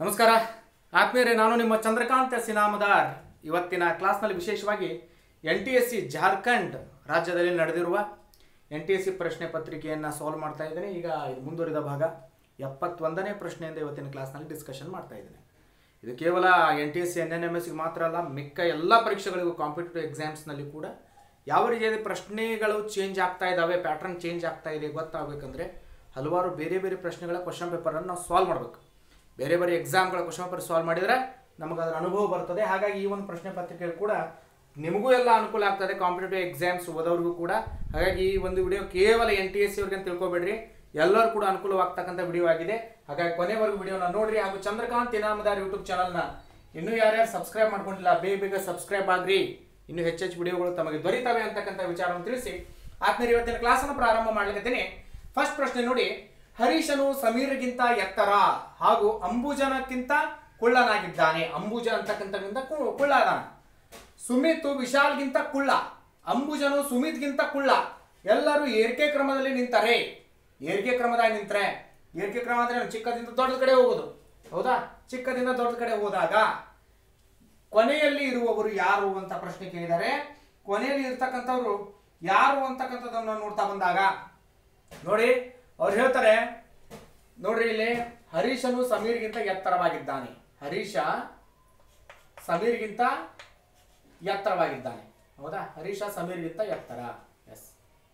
ನಮಸ್ಕಾರ ಆತ್ಮೀಯರೇ ನಾನು ನಿಮ್ಮ ಚಂದ್ರಕಾಂತ್ ಎಸ್ ಇನಾಮದಾರ್ ಇವತ್ತಿನ ಕ್ಲಾಸ್ನಲ್ಲಿ ವಿಶೇಷವಾಗಿ N T S C Jharkhand ರಾಜ್ಯದಲ್ಲಿ ನಡೆದಿರುವ ಎನ್ ಟಿ ಎಸ್ ಸಿ ಪ್ರಶ್ನೆ ಪತ್ರಿಕೆಯನ್ನು ಸಾಲ್ವ್ ಮಾಡ್ತಾ ಇದ್ದೇನೆ ಈಗ ಇದು ಮುಂದುವರಿದ ಭಾಗ ಎಪ್ಪತ್ತೊಂದನೇ ಪ್ರಶ್ನೆಯಿಂದ ಇವತ್ತಿನ ಕ್ಲಾಸ್ನಲ್ಲಿ ಡಿಸ್ಕಷನ್ ಮಾಡ್ತಾ ಇದ್ದೇನೆ ಇದು ಕೇವಲ N T S C N N M ಎಸ್ಗೆ ಮಾತ್ರ ಅಲ್ಲ ಮಿಕ್ಕ ಎಲ್ಲ ಪರೀಕ್ಷೆಗಳಿಗೂ ಕಾಂಪಿಟೇಟಿವ್ ಎಕ್ಸಾಮ್ಸ್ನಲ್ಲಿ ಕೂಡ ಯಾವ ರೀತಿಯಾದ ಪ್ರಶ್ನೆಗಳು ಚೇಂಜ್ ಆಗ್ತಾ ಇದ್ದಾವೆ ಪ್ಯಾಟರ್ನ್ ಚೇಂಜ್ ಆಗ್ತಾ ಇದೆ ಗೊತ್ತಾಗಬೇಕಂದ್ರೆ ಹಲವಾರು ಬೇರೆ ಬೇರೆ ಪ್ರಶ್ನೆಗಳ ಕ್ವಶನ್ ಪೇಪರನ್ನು ನಾವು ಸಾಲ್ವ್ ಮಾಡಬೇಕು ಬೇರೆ ಬೇರೆ ಎಕ್ಸಾಮ್ಗಳ ಕ್ವಶನ್ ಪೇಪರ್ ಸಾಲ್ವ್ ಮಾಡಿದರೆ ನಮಗೆ ಅದರ ಅನುಭವ ಬರ್ತದೆ ಹಾಗಾಗಿ ಈ ಒಂದು ಪ್ರಶ್ನೆ ಪತ್ರಿಕೆ ಕೂಡ ನಿಮಗೂ ಎಲ್ಲ ಅನುಕೂಲ ಆಗ್ತದೆ ಕಾಂಪಿಟೇಟಿವ್ ಎಕ್ಸಾಮ್ಸ್ ಓದೋರಿಗೂ ಕೂಡ ಹಾಗಾಗಿ ಈ ಒಂದು ವಿಡಿಯೋ ಕೇವಲ ಎನ್ ಟಿ ಎಸ್ ಸಿ ಅವ್ರಿಗೆ ಅಂತ ತಿಳ್ಕೊಬೇಡ್ರಿ ಎಲ್ಲರೂ ಕೂಡ ಅನುಕೂಲವಾಗ್ತಕ್ಕಂಥ ವಿಡಿಯೋ ಆಗಿದೆ ಹಾಗಾಗಿ ಕೊನೆವರೆಗೂ ವಿಡಿಯೋನ ನೋಡ್ರಿ ಹಾಗೂ ಚಂದ್ರಕಾಂತ್ ಇನಾಮದಾರ್ ಯೂಟ್ಯೂಬ್ ಚಾನಲ್ನ ಇನ್ನೂ ಯಾರ್ಯಾರು ಸಬ್ಸ್ಕ್ರೈಬ್ ಮಾಡ್ಕೊಂಡಿಲ್ಲ ಬೇಗ ಬೇಗ ಸಬ್ಸ್ಕ್ರೈಬ್ ಆಗ್ರಿ ಇನ್ನೂ ಹೆಚ್ಚೆಚ್ಚು ವಿಡಿಯೋಗಳು ತಮಗೆ ದೊರೀತವೆ ಅಂತಕ್ಕಂಥ ವಿಚಾರವನ್ನು ತಿಳಿಸಿ ಆತ್ಮೀಯ ಇವತ್ತಿನ ಕ್ಲಾಸನ್ನು ಪ್ರಾರಂಭ ಮಾಡ್ಲಿಕ್ಕೆ ಫಸ್ಟ್ ಪ್ರಶ್ನೆ ನೋಡಿ ಹರೀಶನು ಸಮೀರ್ಗಿಂತ ಎತ್ತರ ಹಾಗೂ ಅಂಬುಜನಕ್ಕಿಂತ ಕುಳ್ಳನಾಗಿದ್ದಾನೆ ಅಂಬುಜ ಅಂತಕ್ಕಂಥದ್ರಿಂದ ಕು- ಕುಳ್ಳ ಅದಾನೆ ಸುಮಿತ್ ವಿಶಾಲ್ಗಿಂತ ಕುಳ್ಳ ಅಂಬುಜನು ಸುಮಿತ್ಗಿಂತ ಕುಳ್ಳ ಎಲ್ಲರೂ ಏರಿಕೆ ಕ್ರಮದಲ್ಲಿ ನಿಂತರೆ ಏರಿಕೆ ಕ್ರಮದಾಗ ನಿಂತರೆ ಏರಿಕೆ ಕ್ರಮ ಅಂದ್ರೆ ಚಿಕ್ಕದಿಂದ ದೊಡ್ಡ ಕಡೆ ಹೋಗೋದು ಹೌದಾ ಚಿಕ್ಕದಿಂದ ದೊಡ್ಡ ಕಡೆ ಹೋದಾಗ ಕೊನೆಯಲ್ಲಿ ಇರುವವರು ಯಾರು ಅಂತ ಪ್ರಶ್ನೆ ಕೇಳಿದ್ದಾರೆ ಕೊನೆಯಲ್ಲಿ ಇರ್ತಕ್ಕಂಥವ್ರು ಯಾರು ಅಂತಕ್ಕಂಥದ್ದನ್ನು ನೋಡ್ತಾ ಬಂದಾಗ ನೋಡಿ ಅವ್ರು ಹೇಳ್ತಾರೆ ನೋಡ್ರಿ ಇಲ್ಲಿ ಹರೀಶನು ಸಮೀರ್ಗಿಂತ ಎತ್ತರವಾಗಿದ್ದಾನೆ ಹರೀಶ ಸಮೀರ್ಗಿಂತ ಎತ್ತರವಾಗಿದ್ದಾನೆ ಹೌದಾ ಹರೀಶ ಸಮೀರ್ಗಿಂತ ಎತ್ತರ ಎಸ್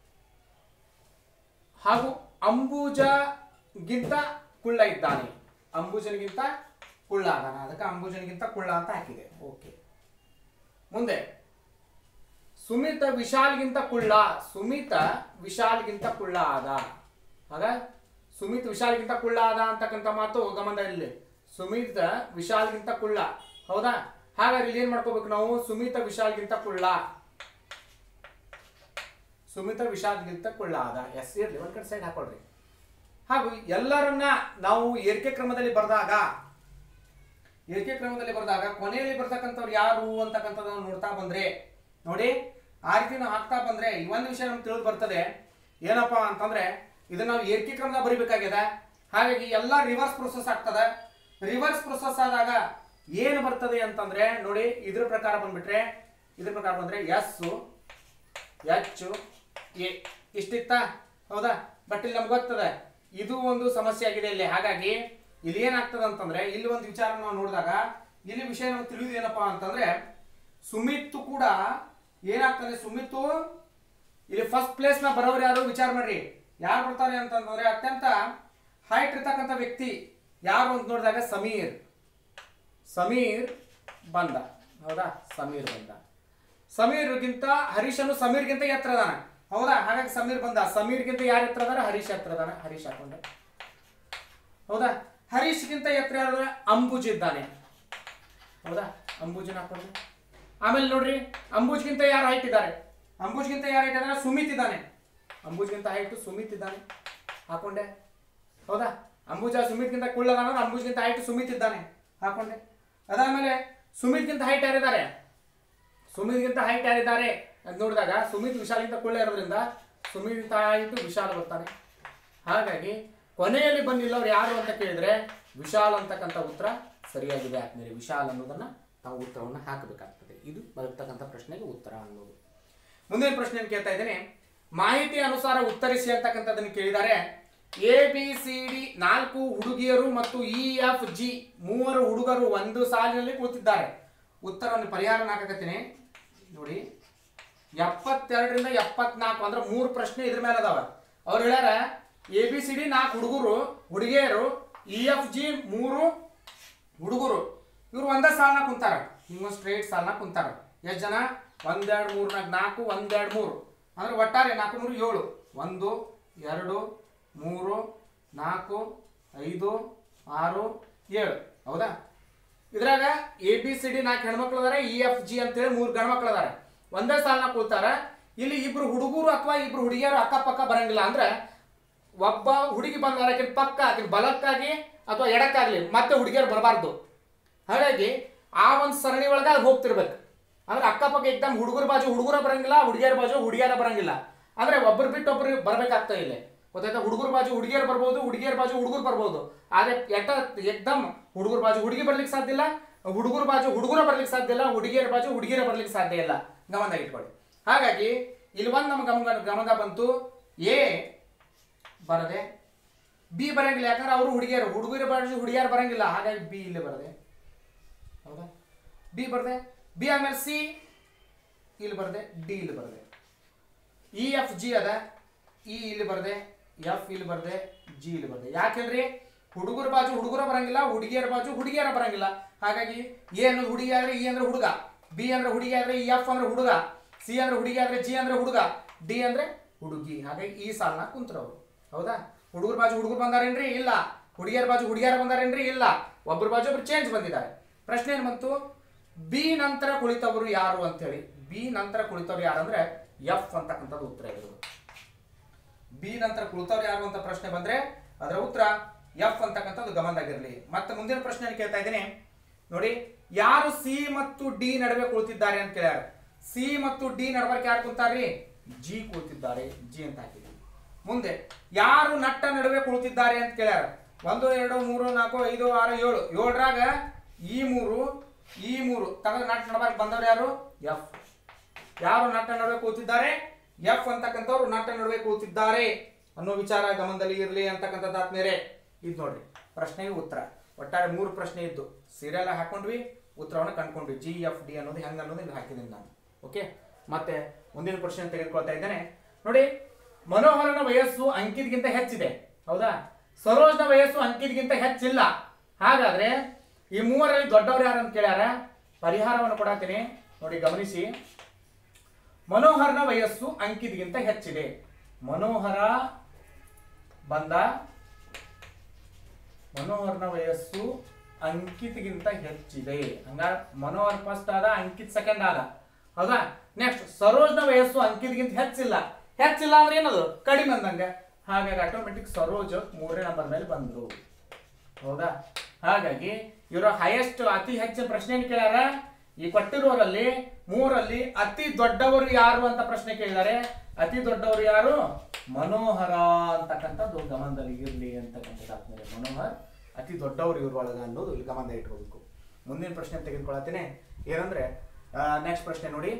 ಹಾಗೂ ಅಂಬುಜಗಿಂತ ಕುಳ್ಳ ಇದ್ದಾನೆ ಅಂಬುಜನಿಗಿಂತ ಕುಳ್ಳ ಅದಾನ ಅದಕ್ಕೆ ಅಂಬುಜನಿಗಿಂತ ಕುಳ್ಳ ಅಂತ ಹಾಕಿದೆ ಓಕೆ ಮುಂದೆ ಸುಮಿತ ವಿಶಾಲ್ಗಿಂತ ಕುಳ್ಳ ಸುಮಿತ ವಿಶಾಲ್ಗಿಂತ ಕುಳ್ಳ ಆದ ಆಗ ಸುಮಿತ್ ವಿಶಾಲ್ಗಿಂತ ಕುಳ್ಳ ಆದ ಅಂತಕ್ಕಂಥ ಮಾತು ಗಮನ ಇಲ್ಲಿ ಸುಮಿತ್ ವಿಶಾಲ್ಗಿಂತ ಕುಳ್ಳ ಹೌದಾ ಹಾಗಾದ್ರೆ ಇಲ್ಲಿ ಏನ್ ಮಾಡ್ಕೋಬೇಕು ನಾವು ಸುಮಿತ ವಿಶಾಲ್ಗಿಂತ ಕುಳ್ಳ ಸುಮಿತ ವಿಶಾಲ್ಗಿಂತ ಕುಳ್ಳ ಆದ ಎಸ್ ಇರ್ಲಿ ಒಂದ್ ಕಡೆ ಸೈಡ್ ಹಾಕೊಳ್ರಿ ಹಾಗೂ ಎಲ್ಲರನ್ನ ನಾವು ಏರಿಕೆ ಕ್ರಮದಲ್ಲಿ ಬರೆದಾಗ ಏರಿಕೆ ಕ್ರಮದಲ್ಲಿ ಬರೆದಾಗ ಕೊನೆಯಲ್ಲಿ ಬರ್ತಕ್ಕಂಥವ್ರು ಯಾರು ಅಂತಕ್ಕಂಥದ್ದನ್ನು ನೋಡ್ತಾ ಬಂದ್ರೆ ನೋಡಿ ಆ ರೀತಿ ನಾವು ಹಾಕ್ತಾ ಬಂದ್ರೆ ಈ ಒಂದು ವಿಷಯ ನಮ್ಗೆ ತಿಳಿದು ಬರ್ತದೆ ಏನಪ್ಪಾ ಅಂತಂದ್ರೆ ಇದನ್ನ ನಾವು ಏರಿಕೆ ಕ್ರಮದಾಗ ಬರಿಬೇಕಾಗ್ಯದ ಹಾಗಾಗಿ ಎಲ್ಲ ರಿವರ್ಸ್ ಪ್ರೊಸೆಸ್ ಆಗ್ತದೆ ರಿವರ್ಸ್ ಪ್ರೊಸೆಸ್ ಆದಾಗ ಏನು ಬರ್ತದೆ ಅಂತಂದ್ರೆ ನೋಡಿ ಇದ್ರ ಪ್ರಕಾರ ಬಂದ್ಬಿಟ್ರೆ ಇದ್ರ ಪ್ರಕಾರ ಬಂದ್ರೆ ಎಸ್ ಎಚ್ ಎ ಇಷ್ಟಿತ್ತ ಹೌದಾ ಬಟ್ ಇಲ್ಲಿ ನಮ್ಗೆ ಗೊತ್ತದೆ ಇದು ಒಂದು ಸಮಸ್ಯೆ ಆಗಿದೆ ಇಲ್ಲಿ ಹಾಗಾಗಿ ಇಲ್ಲಿ ಏನಾಗ್ತದೆ ಅಂತಂದ್ರೆ ಇಲ್ಲಿ ಒಂದು ವಿಚಾರ ನಾವು ನೋಡಿದಾಗ ಇಲ್ಲಿ ವಿಷಯ ನಮ್ಗೆ ತಿಳಿಯುವುದು ಏನಪ್ಪಾ ಅಂತಂದ್ರೆ ಸುಮಿತ್ ಕೂಡ ಏನಾಗ್ತದೆ ಸುಮಿತ್ತು ಇಲ್ಲಿ ಫಸ್ಟ್ ಪ್ಲೇಸ್ ನ ಬರೋರು ಯಾರು ವಿಚಾರ ಮಾಡ್ರಿ ಯಾರು ಬರ್ತಾರೆ ಅಂತಂದ್ರೆ ಅತ್ಯಂತ ಹೈಟ್ ಇರ್ತಕ್ಕಂಥ ವ್ಯಕ್ತಿ ಯಾರು ಅಂತ ನೋಡಿದಾಗ ಸಮೀರ್ ಸಮೀರ್ ಬಂದ ಹೌದಾ ಸಮೀರ್ ಬಂದ ಸಮೀರ್ಗಿಂತ ಹರೀಶನು ಸಮೀರ್ಗಿಂತ ಎತ್ತರ ಅದಾನ ಹೌದಾ ಹಾಗಾಗಿ ಸಮೀರ್ ಬಂದ ಸಮೀರ್ಗಿಂತ ಯಾರು ಎತ್ತರ ಅದಾರ ಹರೀಶ್ ಎತ್ತರ ಅದಾನ ಹರೀಶ್ ಹಾಕೊಂಡೆ ಹೌದಾ ಹರೀಶ್ಗಿಂತ ಎತ್ತರ ಯಾರು ಅಂಬುಜ್ ಇದ್ದಾನೆ ಹೌದಾ ಅಂಬುಜನ ಹಾಕೊಂಡೆ ಆಮೇಲೆ ನೋಡ್ರಿ ಅಂಬುಜ್ಗಿಂತ ಯಾರು ಹೈಟ್ ಇದ್ದಾರೆ ಅಂಬುಜ್ಗಿಂತ ಯಾರು ಹೈಟ್ ಇದ್ದಾರೆ ಸುಮಿತ್ ಇದ್ದಾನೆ ಅಂಬುಜ್ಗಿಂತ ಹೈಟ್ ಸುಮಿತ್ ಇದ್ದಾನೆ ಹಾಕೊಂಡೆ ಹೌದಾ ಅಂಬುಜ ಸುಮಿತ್ಗಿಂತ ಕುಳ್ಳದಾನ ಅಂಬುಜ್ಗಿಂತ ಹೈಟ್ ಸುಮಿತ್ ಇದ್ದಾನೆ ಹಾಕೊಂಡೆ ಅದಾದ್ಮೇಲೆ ಸುಮಿತ್ಗಿಂತ ಹೈಟ್ ಯಾರಿದ್ದಾರೆ ಸುಮಿತ್ಗಿಂತ ಹೈಟ್ ಯಾರಿದ್ದಾರೆ ಅಂತ ನೋಡಿದಾಗ ಸುಮಿತ್ ವಿಶಾಲ್ಗಿಂತ ಕುಳ್ಳ ಇರೋದ್ರಿಂದ ಸುಮಿತ್ ಹೈಟ್ ವಿಶಾಲ್ ಬರ್ತಾನೆ ಹಾಗಾಗಿ ಕೊನೆಯಲ್ಲಿ ಬಂದಿಲ್ಲವ್ರು ಯಾರು ಅಂತ ಕೇಳಿದ್ರೆ ವಿಶಾಲ್ ಅಂತಕ್ಕಂಥ ಉತ್ತರ ಸರಿಯಾಗಿದೆ ಆದ್ಮೇಲೆ ವಿಶಾಲ್ ಅನ್ನೋದನ್ನ ನಾವು ಉತ್ತರವನ್ನು ಹಾಕಬೇಕಾಗ್ತದೆ ಇದು ಬರ್ತಕ್ಕಂಥ ಪ್ರಶ್ನೆಗೆ ಉತ್ತರ ಅನ್ನೋದು ಮುಂದಿನ ಪ್ರಶ್ನೆ ಕೇಳ್ತಾ ಇದ್ದೇನೆ ಮಾಹಿತಿ ಅನುಸಾರ ಉತ್ತರಿಸಿ ಅಂತಕ್ಕಂಥದ್ದನ್ನು ಕೇಳಿದ್ದಾರೆ ಎ ಬಿ ಸಿ ಡಿ ನಾಲ್ಕು ಹುಡುಗಿಯರು ಮತ್ತು ಇ ಎಫ್ ಜಿ ಮೂವರು ಹುಡುಗರು ಒಂದು ಸಾಲಿನಲ್ಲಿ ಕುಳಿತಿದ್ದಾರೆ ಉತ್ತರವನ್ನು ಪರಿಹಾರ ಹಾಕಕತ್ತೀನಿ ನೋಡಿ ಎಪ್ಪತ್ತೆರಡರಿಂದ ಎಪ್ಪತ್ನಾಲ್ಕು ಅಂದ್ರೆ ಮೂರು ಪ್ರಶ್ನೆ ಇದ್ರ ಮೇಲೆ ಅದಾವ ಅವ್ರು ಹೇಳ್ಯಾರ ಎ ಬಿ ಸಿ ಡಿ ನಾಲ್ಕು ಹುಡುಗರು ಹುಡುಗಿಯರು ಇ ಎಫ್ ಜಿ ಮೂರು ಹುಡುಗರು ಇವ್ರು ಒಂದೇ ಸಾಲನ ಕುಂತಾರ ಹಿಂಗ ಸ್ಟ್ರೇಟ್ ಸಾಲನ ಕುಂತಾರ ಎಷ್ಟು ಜನ ಒಂದೆರಡು ಮೂರು ನಾಲ್ಕು ನಾಲ್ಕು ಒಂದೆರಡು ಮೂರು ಅಂದ್ರೆ ಒಟ್ಟಾರೆ ನಾಲ್ಕು ಮೂರು ಏಳು ಒಂದು ಎರಡು ಮೂರು ನಾಲ್ಕು ಐದು ಆರು ಏಳು ಹೌದಾ ಇದ್ರಾಗ ಎ ಬಿ ಸಿ ಡಿ ನಾಲ್ಕು ಹೆಣ್ಮಕ್ಳು ಅದಾರ ಇ ಎಫ್ ಜಿ ಅಂತೇಳಿ ಮೂರು ಗಂಡ್ಮಕ್ಳು ಅದಾರ ಒಂದೇ ಸಾಲನ ಕೂತಾರ ಇಲ್ಲಿ ಇಬ್ರು ಹುಡುಗರು ಅಥವಾ ಇಬ್ರು ಹುಡುಗಿಯರು ಅಕ್ಕಪಕ್ಕ ಬರಂಗಿಲ್ಲ ಅಂದ್ರೆ ಒಬ್ಬ ಹುಡುಗಿ ಬಂದಾರ ಆಕಿನ ಪಕ್ಕ ಆಕಿನ ಬಲಕ್ಕಾಗಿ ಅಥವಾ ಎಡಕ್ಕಾಗ್ಲಿ ಮತ್ತೆ ಹುಡುಗಿಯರು ಬರಬಾರ್ದು ಹಾಗಾಗಿ ಆ ಒಂದು ಸರಣಿ ಒಳಗೆ ಅದು ಹೋಗ್ತಿರ್ಬೇಕು ಅಂದ್ರೆ ಅಕ್ಕಪಕ್ಕ ಏಕ್ದಮ್ ಹುಡುಗರ ಬಾಜು ಹುಡುಗರ ಬರಂಗಿಲ್ಲ ಹುಡುಗಿಯರ ಬಾಜು ಹುಡುಗಿಯರ ಬರಂಗಿಲ್ಲ ಅಂದ್ರೆ ಒಬ್ಬರು ಬಿಟ್ಟು ಒಬ್ರು ಬರ್ಬೇಕಾಗ್ತಾ ಇಲ್ಲ ಗೊತ್ತಾಯ್ತಾ ಹುಡುಗರ ಬಾಜು ಹುಡುಗಿಯರು ಬರ್ಬೋದು ಹುಡುಗಿಯರ ಬಾಜು ಹುಡುಗರು ಬರ್ಬೋದು ಆದ್ರೆ ಎಟ್ಟ ಎಕ್ದಮ್ ಹುಡುಗರ ಬಾಜು ಹುಡುಗಿ ಬರ್ಲಿಕ್ಕೆ ಸಾಧ್ಯ ಇಲ್ಲ ಹುಡುಗರ ಬಾಜು ಹುಡುಗರ ಬರ್ಲಿಕ್ಕೆ ಸಾಧ್ಯ ಇಲ್ಲ ಹುಡುಗಿಯರ ಬಾಜು ಹುಡುಗಿಯರ ಬರ್ಲಿಕ್ಕೆ ಸಾಧ್ಯ ಇಲ್ಲ ಗಮನದಾಗ ಇಟ್ಕೊಳ್ಳಿ ಹಾಗಾಗಿ ಇಲ್ಲಿ ಒಂದು ನಮ್ಮ ಗಮನ ಗಮನ ಬಂತು ಎ ಬರದೆ ಬಿ ಬರಂಗಿಲ್ಲ ಯಾಕಂದ್ರೆ ಅವರು ಹುಡುಗಿಯರು ಹುಡುಗರ ಬಾಜು ಹುಡುಗಿಯರು ಬರಂಗಿಲ್ಲ ಹಾಗಾಗಿ ಬಿ ಇಲ್ಲಿ ಬರದೆ ಹೌದಾ ಬಿ ಬರ್ದೆ ಬಿ ಆಮೇಲೆ ಸಿ ಇಲ್ಲಿ ಬರ್ದೆ ಡಿ ಇಲ್ಲಿ ಬರ್ದೆ ಇ ಎಫ್ ಜಿ ಅದ ಇ ಇಲ್ಲಿ ಬರ್ದೆ ಎಫ್ ಇಲ್ಲಿ ಬರ್ದೆ ಜಿ ಇಲ್ಲಿ ಬರ್ದೆ ಯಾಕೆಂದ್ರೆ ಹುಡುಗರ ಬಾಜು ಹುಡುಗರ ಬರಂಗಿಲ್ಲ ಹುಡುಗಿಯರ ಬಾಜು ಹುಡುಗಿಯರ ಬರಂಗಿಲ್ಲ ಹಾಗಾಗಿ ಎ ಅನ್ನೋದು ಹುಡುಗಿ ಆದ್ರೆ ಇ ಅಂದ್ರೆ ಹುಡುಗ ಬಿ ಅಂದ್ರೆ ಹುಡುಗಿ ಆದ್ರೆ ಎಫ್ ಅಂದ್ರೆ ಹುಡುಗ ಸಿ ಅಂದ್ರೆ ಹುಡುಗಿ ಆದ್ರೆ ಜಿ ಅಂದ್ರೆ ಹುಡುಗ ಡಿ ಅಂದ್ರೆ ಹುಡುಗಿ ಹಾಗಾಗಿ ಈ ಸಾಲನ ಕುಂತ್ರವ್ರು ಹೌದಾ ಹುಡುಗರ ಬಾಜು ಹುಡುಗರು ಬಂದಾರೇನ್ರಿ ಇಲ್ಲ ಹುಡುಗಿಯರ ಬಾಜು ಹುಡುಗಿಯರ ಬಂದಾರೇನ್ರಿ ಇಲ್ಲ ಒಬ್ಬರ ಬಾಜು ಒಬ್ರು ಚೇಂಜ್ ಬಂದಿದ್ದಾರೆ ಪ್ರಶ್ನೆ ಏನ್ ಬಂತು ಬಿ ನಂತರ ಕುಳಿತವರು ಯಾರು ಅಂತ ಹೇಳಿ ಬಿ ನಂತರ ಕುಳಿತವ್ರು ಯಾರು ಅಂದ್ರೆ ಎಫ್ ಅಂತಕ್ಕಂಥದ್ದು ಉತ್ತರ ಇರೋದು ಬಿ ನಂತರ ಕುಳಿತವ್ರು ಯಾರು ಅಂತ ಪ್ರಶ್ನೆ ಬಂದ್ರೆ ಅದರ ಉತ್ತರ ಎಫ್ ಅಂತಕ್ಕಂಥದ್ದು ಗಮನದಾಗಿರಲಿ ಮತ್ತೆ ಮುಂದಿನ ಪ್ರಶ್ನೆ ಕೇಳ್ತಾ ಇದ್ದೀನಿ ನೋಡಿ ಯಾರು ಸಿ ಮತ್ತು ಡಿ ನಡುವೆ ಕುಳಿತಿದ್ದಾರೆ ಅಂತ ಕೇಳ್ಯಾರ ಸಿ ಮತ್ತು ಡಿ ನಡಬರ್ಕೆ ಯಾರು ಕುಂತಾರ್ರಿ ಜಿ ಕುಳಿತಿದ್ದಾರೆ ಜಿ ಅಂತ ಹಾಕಿದ್ವಿ ಮುಂದೆ ಯಾರು ನಟ್ಟ ನಡುವೆ ಕುಳಿತಿದ್ದಾರೆ ಅಂತ ಕೇಳ್ಯಾರ ಒಂದು ಎರಡು ಮೂರು ನಾಲ್ಕು ಐದು ಆರು ಏಳು ಏಳರಾಗ ಈ ಮೂರು ಈ ಮೂರು ತಗದ ನಟ್ ನಡಬರ್ಕ್ ಬಂದವ್ರು ಯಾರು ಎಫ್ ಯಾರು ನಟ ನಡುವೆ ಕೂತಿದ್ದಾರೆ ಎಫ್ ಅಂತಕ್ಕಂಥವ್ರು ನಟ ನಡುವೆ ಕೂತಿದ್ದಾರೆ ಅನ್ನೋ ವಿಚಾರ ಗಮನದಲ್ಲಿ ಇರಲಿ ಅಂತಕ್ಕಂಥದ್ದು ಆದ್ಮೇಲೆ ಇದು ನೋಡ್ರಿ ಪ್ರಶ್ನೆಗೆ ಉತ್ತರ ಒಟ್ಟಾರೆ ಮೂರು ಪ್ರಶ್ನೆ ಇದ್ದು ಸೀರಿಯಲ್ ಹಾಕೊಂಡ್ವಿ ಉತ್ತರವನ್ನು ಕಂಡ್ಕೊಂಡ್ವಿ ಜಿ ಎಫ್ ಡಿ ಅನ್ನೋದು ಹೆಂಗ ಅನ್ನೋದು ಇಲ್ಲಿ ಹಾಕಿದ್ದೀನಿ ನಾನು ಓಕೆ ಮತ್ತೆ ಮುಂದಿನ ಪ್ರಶ್ನೆ ತೆಗೆದುಕೊಳ್ತಾ ಇದ್ದೇನೆ ನೋಡಿ ಮನೋಹರನ ವಯಸ್ಸು ಅಂಕಿತ್ಗಿಂತ ಹೆಚ್ಚಿದೆ ಹೌದಾ ಸರೋಜ್ನ ವಯಸ್ಸು ಅಂಕಿತ್ಗಿಂತ ಹೆಚ್ಚಿಲ್ಲ ಹಾಗಾದ್ರೆ ಈ ಮೂವರಲ್ಲಿ ದೊಡ್ಡವರು ಯಾರು ಅಂತ ಕೇಳ್ಯಾರ ಪರಿಹಾರವನ್ನು ಕೊಡತ್ತೀನಿ ನೋಡಿ ಗಮನಿಸಿ ಮನೋಹರನ ವಯಸ್ಸು ಅಂಕಿತ್ಗಿಂತ ಹೆಚ್ಚಿದೆ ಮನೋಹರ ಬಂದ ಮನೋಹರನ ವಯಸ್ಸು ಅಂಕಿತ್ಗಿಂತ ಹೆಚ್ಚಿದೆ ಹಂಗಾರ ಮನೋಹರ್ ಫಸ್ಟ್ ಆದ ಅಂಕಿತ್ ಸೆಕೆಂಡ್ ಆದ ಹೌದಾ ನೆಕ್ಸ್ಟ್ ಸರೋಜ್ನ ವಯಸ್ಸು ಅಂಕಿತ್ಗಿಂತ ಹೆಚ್ಚಿಲ್ಲ ಹೆಚ್ಚಿಲ್ಲ ಅಂದ್ರೆ ಏನದು ಕಡಿಮೆ ಅಂದಂಗ ಹಾಗಾಗಿ ಆಟೋಮೆಟಿಕ್ ಸರೋಜ್ ಮೂರನೇ ನಂಬರ್ ಮೇಲೆ ಬಂದ್ರು ಹೌದಾ ಹಾಗಾಗಿ ಇವರ ಹೈಯೆಸ್ಟ್ ಅತಿ ಹೆಚ್ಚಿನ ಪ್ರಶ್ನೆ ಕೇಳ್ಯಾರ ಈ ಕೊಟ್ಟಿರುವರಲ್ಲಿ ಮೂರಲ್ಲಿ ಅತಿ ದೊಡ್ಡವರು ಯಾರು ಅಂತ ಪ್ರಶ್ನೆ ಕೇಳಿದ್ದಾರೆ ಅತಿ ದೊಡ್ಡವರು ಯಾರು ಮನೋಹರ ಅಂತಕ್ಕಂಥದ್ದು ಗಮನದಲ್ಲಿ ಇರಲಿ ಅಂತಕ್ಕಂಥದ್ದು ಆದ್ಮೇಲೆ ಮನೋಹರ್ ಅತಿ ದೊಡ್ಡವರು ಇವ್ರೊಳಗ ಅನ್ನೋದು ಇಲ್ಲಿ ಗಮನದಲ್ಲಿ ಇಟ್ಕೋಬೇಕು ಮುಂದಿನ ಪ್ರಶ್ನೆ ತೆಗೆದುಕೊಳತ್ತೇನೆ ಏನಂದ್ರೆ ನೆಕ್ಸ್ಟ್ ಪ್ರಶ್ನೆ ನೋಡಿ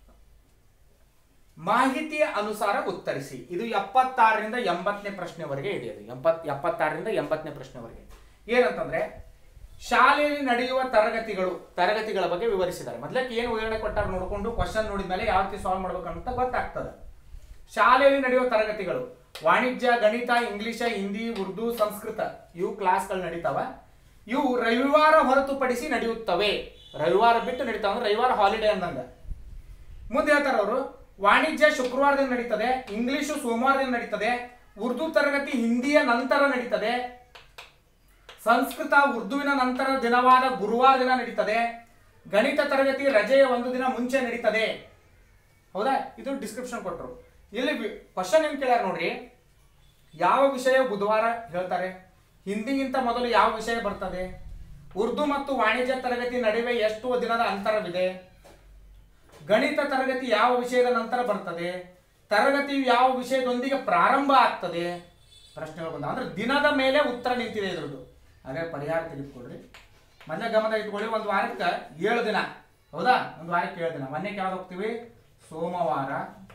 ಮಾಹಿತಿಯ ಅನುಸಾರ ಉತ್ತರಿಸಿ ಇದು ಎಪ್ಪತ್ತಾರರಿಂದ ಎಂಬತ್ತನೇ ಪ್ರಶ್ನೆವರೆಗೆ ಇದೆ ಅದು ಎಂಬತ್ ಎಪ್ಪತ್ತಾರರಿಂದ ಎಂಬತ್ತನೇ ಪ್ರಶ್ನೆವರೆಗೆ ಏನಂತಂದ್ರೆ ಶಾಲೆಯಲ್ಲಿ ನಡೆಯುವ ತರಗತಿಗಳು ತರಗತಿಗಳ ಬಗ್ಗೆ ವಿವರಿಸಿದ್ದಾರೆ ಮೊದಲಕ್ಕೆ ಏನು ಉದಾಹರಣೆ ಕೊಟ್ಟಾರ ನೋಡಿಕೊಂಡು ಕ್ವಶನ್ ನೋಡಿದ ಮೇಲೆ ಯಾವ ರೀತಿ ಸಾಲ್ವ್ ಮಾಡ್ಬೇಕು ಅಂತ ಗೊತ್ತಾಗ್ತದೆ ಶಾಲೆಯಲ್ಲಿ ನಡೆಯುವ ತರಗತಿಗಳು ವಾಣಿಜ್ಯ ಗಣಿತ ಇಂಗ್ಲಿಷ ಹಿಂದಿ ಉರ್ದು ಸಂಸ್ಕೃತ ಇವು ಕ್ಲಾಸ್ಗಳು ನಡೀತಾವ ಇವು ರವಿವಾರ ಹೊರತುಪಡಿಸಿ ನಡೆಯುತ್ತವೆ ರವಿವಾರ ಬಿಟ್ಟು ನಡೀತಾವ ಅಂದ್ರೆ ರವಿವಾರ ಹಾಲಿಡೇ ಅಂದಂಗ ಮುಂದೆ ಹೇಳ್ತಾರೆ ಅವರು ವಾಣಿಜ್ಯ ಶುಕ್ರವಾರದಿಂದ ನಡೀತದೆ ಇಂಗ್ಲಿಷು ಸೋಮವಾರದಿಂದ ನಡೀತದೆ ಉರ್ದು ತರಗತಿ ಹಿಂದಿಯ ನಂತರ ನಡೀತದೆ ಸಂಸ್ಕೃತ ಉರ್ದುವಿನ ನಂತರ ದಿನವಾದ ಗುರುವಾರ ದಿನ ನಡೀತದೆ ಗಣಿತ ತರಗತಿ ರಜೆಯ ಒಂದು ದಿನ ಮುಂಚೆ ನಡೀತದೆ ಹೌದಾ ಇದು ಡಿಸ್ಕ್ರಿಪ್ಷನ್ ಕೊಟ್ಟರು ಇಲ್ಲಿ ಕ್ವಶನ್ ಏನ್ ಕೇಳ್ಯಾರ ನೋಡ್ರಿ ಯಾವ ವಿಷಯ ಬುಧವಾರ ಹೇಳ್ತಾರೆ ಹಿಂದಿಗಿಂತ ಮೊದಲು ಯಾವ ವಿಷಯ ಬರ್ತದೆ ಉರ್ದು ಮತ್ತು ವಾಣಿಜ್ಯ ತರಗತಿ ನಡುವೆ ಎಷ್ಟು ದಿನದ ಅಂತರವಿದೆ ಗಣಿತ ತರಗತಿ ಯಾವ ವಿಷಯದ ನಂತರ ಬರ್ತದೆ ತರಗತಿಯು ಯಾವ ವಿಷಯದೊಂದಿಗೆ ಪ್ರಾರಂಭ ಆಗ್ತದೆ ಪ್ರಶ್ನೆಗಳು ಬಂದ ಅಂದ್ರೆ ದಿನದ ಮೇಲೆ ಉತ್ತರ ನಿಂತಿದೆ ಇದ್ರದ್ದು ಹಾಗೆ ಪರಿಹಾರ ತೆಗೆದುಕೊಳ್ರಿ ಮೊದಲ ಗಮನ ಇಟ್ಕೊಳ್ಳಿ ಒಂದು ವಾರಕ್ಕೆ ಏಳು ದಿನ ಹೌದಾ ಒಂದು ವಾರಕ್ಕೆ ಏಳು ದಿನ ಮೊನ್ನೆ ಯಾವ್ದು ಹೋಗ್ತೀವಿ ಸೋಮವಾರ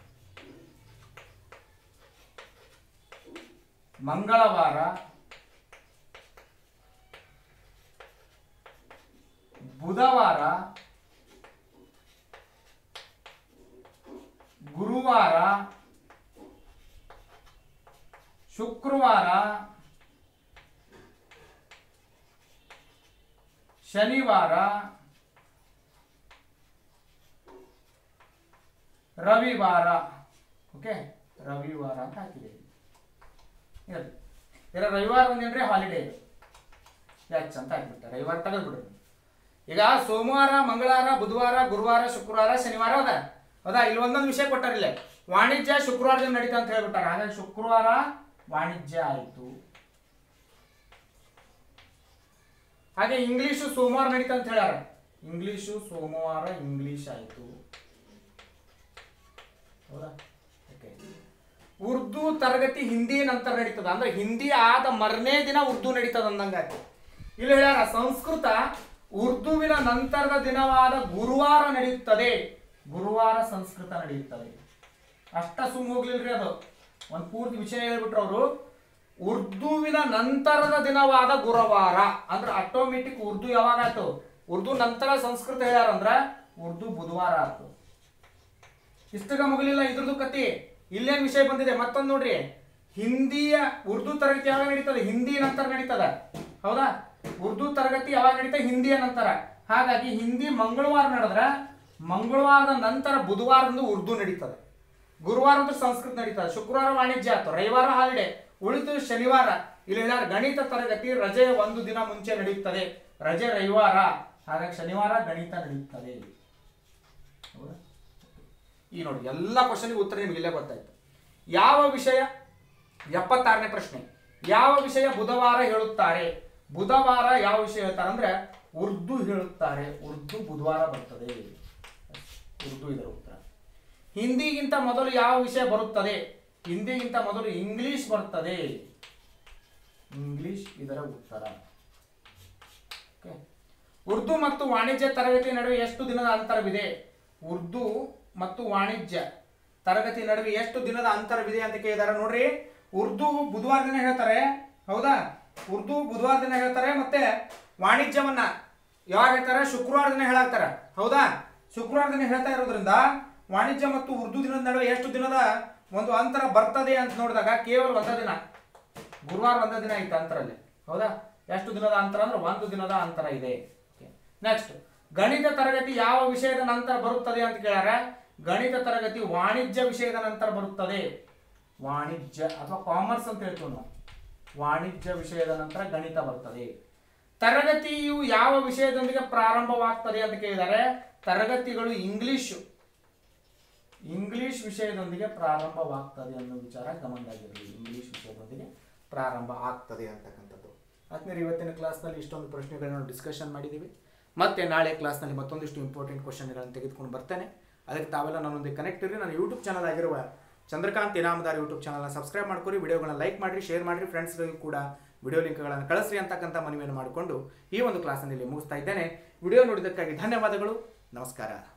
ಮಂಗಳವಾರ ಬುಧವಾರ ಗುರುವಾರ ಶುಕ್ರವಾರ ಶನಿವಾರ ರವಿವಾರ ಓಕೆ ರವಿವಾರ ಅಂತ ಹಾಕಿದ್ದೀವಿ ಇರಲಿ ಇರ ರವಿವಾರ ಒಂದೇನ್ರಿ ಹಾಲಿಡೇ ಇದು ಯಾಚ್ ಅಂತ ಹಾಕ್ಬಿಟ್ಟೆ ರವಿವಾರ ತೆಗೆದ್ಬಿಡ್ರಿ ಈಗ ಸೋಮವಾರ ಮಂಗಳವಾರ ಬುಧವಾರ ಗುರುವಾರ ಶುಕ್ರವಾರ ಶನಿವಾರ ಅದ ಹೌದಾ ಇಲ್ಲಿ ಒಂದೊಂದು ವಿಷಯ ಕೊಟ್ಟಾರಿಲ್ಲ ವಾಣಿಜ್ಯ ಶುಕ್ರವಾರದಿಂದ ನಡೀತಾ ಅಂತ ಹೇಳ್ಬಿಟ್ಟಾರ ಹಾಗಾಗಿ ಶುಕ್ರವಾರ ವಾಣಿಜ್ಯ ಆಯಿತು ಹಾಗೆ ಇಂಗ್ಲಿಷು ಸೋಮವಾರ ನಡೀತಾ ಅಂತ ಹೇಳ್ಯಾರ ಇಂಗ್ಲಿಷು ಸೋಮವಾರ ಇಂಗ್ಲಿಷ್ ಆಯಿತು ಹೌದಾ ಓಕೆ ಉರ್ದು ತರಗತಿ ಹಿಂದಿ ನಂತರ ನಡೀತದ ಅಂದ್ರೆ ಹಿಂದಿ ಆದ ಮರನೇ ದಿನ ಉರ್ದು ನಡೀತದ ಅಂದಂಗಾಯ್ತು ಇಲ್ಲಿ ಹೇಳ್ಯಾರ ಸಂಸ್ಕೃತ ಉರ್ದುವಿನ ನಂತರದ ದಿನವಾದ ಗುರುವಾರ ನಡೆಯುತ್ತದೆ ಗುರುವಾರ ಸಂಸ್ಕೃತ ನಡೆಯುತ್ತದೆ ಅಷ್ಟ ಸುಮ್ಮ ಹೋಗ್ಲಿಲ್ರಿ ಅದು ಒಂದ್ ಪೂರ್ತಿ ವಿಷಯ ಹೇಳ್ಬಿಟ್ರು ಅವರು ಉರ್ದುವಿನ ನಂತರದ ದಿನವಾದ ಗುರುವಾರ ಅಂದ್ರೆ ಆಟೋಮೆಟಿಕ್ ಉರ್ದು ಯಾವಾಗ ಆಯ್ತು ಉರ್ದು ನಂತರ ಸಂಸ್ಕೃತ ಹೇಳ್ಯಾರಂದ್ರ ಉರ್ದು ಬುಧವಾರ ಆಯ್ತು ಇಷ್ಟಗ ಮುಗಲಿಲ್ಲ ಇದ್ರದ್ದು ಕತಿ ಇಲ್ಲೇನ್ ವಿಷಯ ಬಂದಿದೆ ಮತ್ತೊಂದು ನೋಡ್ರಿ ಹಿಂದಿಯ ಉರ್ದು ತರಗತಿ ಯಾವಾಗ ನಡೀತದೆ ಹಿಂದಿ ನಂತರ ನಡೀತದ ಹೌದಾ ಉರ್ದು ತರಗತಿ ಯಾವಾಗ ನಡೀತದೆ ಹಿಂದಿಯ ನಂತರ ಹಾಗಾಗಿ ಹಿಂದಿ ಮಂಗಳವಾರ ನಡೆದ್ರ ಮಂಗಳವಾರದ ನಂತರ ಬುಧವಾರದಂದು ಉರ್ದು ನಡೀತದೆ ಗುರುವಾರ ಅಂದ್ರೆ ಸಂಸ್ಕೃತ ನಡೀತದೆ ಶುಕ್ರವಾರ ವಾಣಿಜ್ಯ ಆಯ್ತು ರವಿವಾರ ಹಾಲಿಡೆ ಉಳಿದು ಶನಿವಾರ ಇಲ್ಲಿ ಹೇಳ್ಯಾರ ಗಣಿತ ತರಗತಿ ರಜೆಯ ಒಂದು ದಿನ ಮುಂಚೆ ನಡೆಯುತ್ತದೆ ರಜೆ ರವಿವಾರ ಹಾಗಾಗಿ ಶನಿವಾರ ಗಣಿತ ನಡೆಯುತ್ತದೆ ಹೌದಾ ಈ ನೋಡಿ ಎಲ್ಲ ಕ್ವಶನ್ಗೆ ಉತ್ತರ ನಿಮ್ಗೆ ಇಲ್ಲೇ ಗೊತ್ತಾಯ್ತು ಯಾವ ವಿಷಯ ಎಪ್ಪತ್ತಾರನೇ ಪ್ರಶ್ನೆ ಯಾವ ವಿಷಯ ಬುಧವಾರ ಹೇಳುತ್ತಾರೆ ಬುಧವಾರ ಯಾವ ವಿಷಯ ಹೇಳ್ತಾರೆ ಅಂದ್ರೆ ಉರ್ದು ಹೇಳುತ್ತಾರೆ ಉರ್ದು ಬುಧವಾರ ಬರ್ತದೆ ಉರ್ದು ಇದರ ಉತ್ತರ ಹಿಂದಿಗಿಂತ ಮೊದಲು ಯಾವ ವಿಷಯ ಬರುತ್ತದೆ ಹಿಂದಿಗಿಂತ ಮೊದಲು ಇಂಗ್ಲಿಷ್ ಬರ್ತದೆ ಇಂಗ್ಲಿಷ್ ಇದರ ಉತ್ತರ ಓಕೆ ಉರ್ದು ಮತ್ತು ವಾಣಿಜ್ಯ ತರಗತಿ ನಡುವೆ ಎಷ್ಟು ದಿನದ ಅಂತರವಿದೆ ಉರ್ದು ಮತ್ತು ವಾಣಿಜ್ಯ ತರಗತಿ ನಡುವೆ ಎಷ್ಟು ದಿನದ ಅಂತರವಿದೆ ಅಂತ ಕೇಳಿದಾರೆ ನೋಡ್ರಿ ಉರ್ದು ಬುಧವಾರ ದಿನ ಹೇಳ್ತಾರೆ ಹೌದಾ ಉರ್ದು ಬುಧವಾರ ದಿನ ಹೇಳ್ತಾರೆ ಮತ್ತೆ ವಾಣಿಜ್ಯವನ್ನ ಯಾವಾಗ ಹೇಳ್ತಾರೆ ಶುಕ್ರವಾರ ದಿನ ಹೇಳಾಕ್ತಾರೆ ಹೌದಾ ಶುಕ್ರವಾರ ದಿನ ಹೇಳ್ತಾ ಇರೋದ್ರಿಂದ ವಾಣಿಜ್ಯ ಮತ್ತು ಉರ್ದು ದಿನದ ನಡುವೆ ಎಷ್ಟು ದಿನದ ಒಂದು ಅಂತರ ಬರ್ತದೆ ಅಂತ ನೋಡಿದಾಗ ಕೇವಲ ಒಂದ ದಿನ ಗುರುವಾರ ಒಂದ ದಿನ ಐತೆ ಅಂತರಲ್ಲಿ ಹೌದಾ ಎಷ್ಟು ದಿನದ ಅಂತರ ಅಂದ್ರೆ ಒಂದು ದಿನದ ಅಂತರ ಇದೆ ನೆಕ್ಸ್ಟ್ ಗಣಿತ ತರಗತಿ ಯಾವ ವಿಷಯದ ನಂತರ ಬರುತ್ತದೆ ಅಂತ ಕೇಳ್ಯಾರ ಗಣಿತ ತರಗತಿ ವಾಣಿಜ್ಯ ವಿಷಯದ ನಂತರ ಬರುತ್ತದೆ ವಾಣಿಜ್ಯ ಅಥವಾ ಕಾಮರ್ಸ್ ಅಂತ ಹೇಳ್ತೀವಿ ನಾವು ವಾಣಿಜ್ಯ ವಿಷಯದ ನಂತರ ಗಣಿತ ಬರ್ತದೆ ತರಗತಿಯು ಯಾವ ವಿಷಯದೊಂದಿಗೆ ಪ್ರಾರಂಭವಾಗ್ತದೆ ಅಂತ ಕೇಳಿದ್ದಾರೆ ತರಗತಿಗಳು ಇಂಗ್ಲಿಷ್ ಇಂಗ್ಲಿಷ್ ವಿಷಯದೊಂದಿಗೆ ಪ್ರಾರಂಭವಾಗ್ತದೆ ಅನ್ನೋ ವಿಚಾರ ಗಮನದಾಗಿರಲಿ ಇಂಗ್ಲಿಷ್ ವಿಷಯದೊಂದಿಗೆ ಪ್ರಾರಂಭ ಆಗ್ತದೆ ಅಂತಕ್ಕಂಥದ್ದು ಆದ್ಮೇಲೆ ಇವತ್ತಿನ ಕ್ಲಾಸ್ನಲ್ಲಿ ಇಷ್ಟೊಂದು ಪ್ರಶ್ನೆಗಳನ್ನ ಡಿಸ್ಕಷನ್ ಮಾಡಿದ್ದೀವಿ ಮತ್ತೆ ನಾಳೆ ಕ್ಲಾಸ್ನಲ್ಲಿ ಮತ್ತೊಂದಿಷ್ಟು ಇಂಪಾರ್ಟೆಂಟ್ ಕ್ವಶನ್ಗಳನ್ನು ತೆಗೆದುಕೊಂಡು ಬರ್ತೇನೆ ಅದಕ್ಕೆ ತಾವೆಲ್ಲ ನನ್ನೊಂದಿಗೆ ಕನೆಕ್ಟ್ ಇರಿ ನನ್ನ ಯೂಟ್ಯೂಬ್ ಚಾನಲ್ ಆಗಿರುವ ಚಂದ್ರಕಾಂತ್ ಇನಾಮದಾರ್ ಯೂಟ್ಯೂಬ್ ಚಾನಲ್ನ ಸಬ್ಸ್ಕ್ರೈಬ್ ಮಾಡ್ಕೊರಿ ವಿಡಿಯೋಗಳನ್ನ ಲೈಕ್ ಮಾಡಿರಿ ಶೇರ್ ಮಾಡಿರಿ ಫ್ರೆಂಡ್ಸ್ಗಳಿಗೂ ಕೂಡ ವಿಡಿಯೋ ಲಿಂಕ್ಗಳನ್ನು ಕಳಿಸ್ರಿ ಅಂತಕ್ಕಂಥ ಮನವಿಯನ್ನು ಮಾಡಿಕೊಂಡು ಈ ಒಂದು ಕ್ಲಾಸಲ್ಲಿ ಮುಗಿಸ್ತಾ ಇದ್ದೇನೆ ವಿಡಿಯೋ ನೋಡಿದ್ದಕ್ಕಾಗಿ ಧನ್ಯವಾದಗಳು ನಮಸ್ಕಾರ